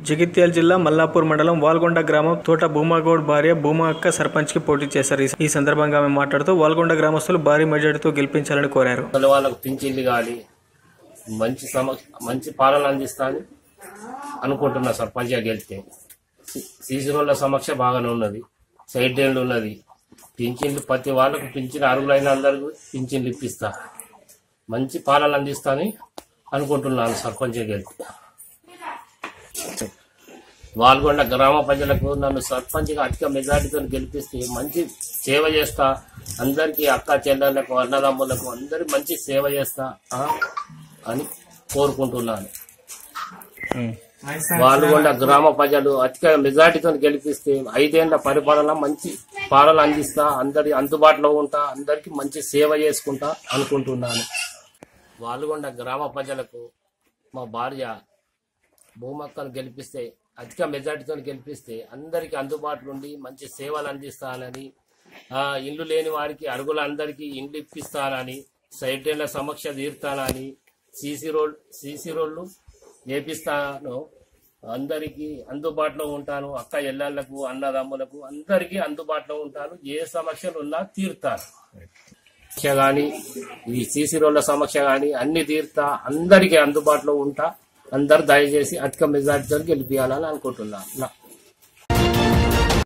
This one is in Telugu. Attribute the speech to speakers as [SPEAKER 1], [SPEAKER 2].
[SPEAKER 1] జగిత్యాల జిల్లా మల్లాపూర్ మండలం వాల్గొండ గ్రామం తోట భూమాగౌడ్ భార్య భూమా అక్క సర్పంచ్ కి పోటీ చేశారు ఈ- ఈ సందర్భంగా ఆమె మాట్లాడుతూ వాల్గొండ గ్రామస్తులు భారీ మెజార్టీతో గెలిపించాలని కోరారు
[SPEAKER 2] అసలు వాళ్ళకు పింఛన్లు కావాలి మంచి సమ మంచి పాలన అందిస్తాను అనుకుంటున్నా సర్పంచ్గా గెలిస్తే సీసీ రోడ్ల సమక్ష బాగానే ఉన్నది సైడ్ డ్రైన్లు ఉన్నది పింఛన్లు ప్రతి వాళ్ళకు పింఛన్ అర్హులైన అందరికీ పింఛన్లు ఇప్పిస్తా మంచి పాలన అందిస్తానని అనుకుంటున్నాను సర్పంచ్గా గెలిస్తే వాల్గొండ గ్రామ ప్రజలకు నన్ను సర్పంచ్గా అధిక మెజార్టీతో గెలిపిస్తే మంచి సేవ చేస్తా అందరికీ అక్క చెల్లెళ్లకు అన్నదమ్ములకు అందరి మంచి సేవ చేస్తా ఆ, అని కోరుకుంటున్నాను వాల్గొండ గ్రామ ప్రజలు అధిక మెజార్టీతో గెలిపిస్తే ఐదేళ్ల పరిపాలన మంచి పాలన అందిస్తా అందరి అందుబాటులో ఉంటా అందరికి మంచి సేవ చేసుకుంటా అనుకుంటున్నాను వాల్గొండ గ్రామ ప్రజలకు మా భార్య భూమక్కను గెలిపిస్తే అధిక మెజార్టీతో గెలిపిస్తే అందరికీ అందుబాటులో ఉండి మంచి సేవలు అందిస్తానని ఆ, ఇల్లు లేని వారికి అరుగులందరికీ ఇండ్లు ఇప్పిస్తానని సైడ్ డ్రైన్ల సమక్ష తీరుతానని సీసీ రోడ్ సీసీ రోడ్లు వేపిస్తాను అందరికీ అందుబాటులో ఉంటాను అక్క ఎల్లళ్ళకు అన్నదమ్ములకు అందరికీ అందుబాటులో ఉంటాను ఏ సమస్యలు ఉన్నా తీరుతాను సమస్య గాని ఈ సీసీ రోడ్ల సమస్య గాని అన్ని తీరుతా అందరికీ అందుబాటులో ఉంటా అందరు దయచేసి అధిక మెజార్టీతో గెలిపించాలని అనుకుంటున్నాను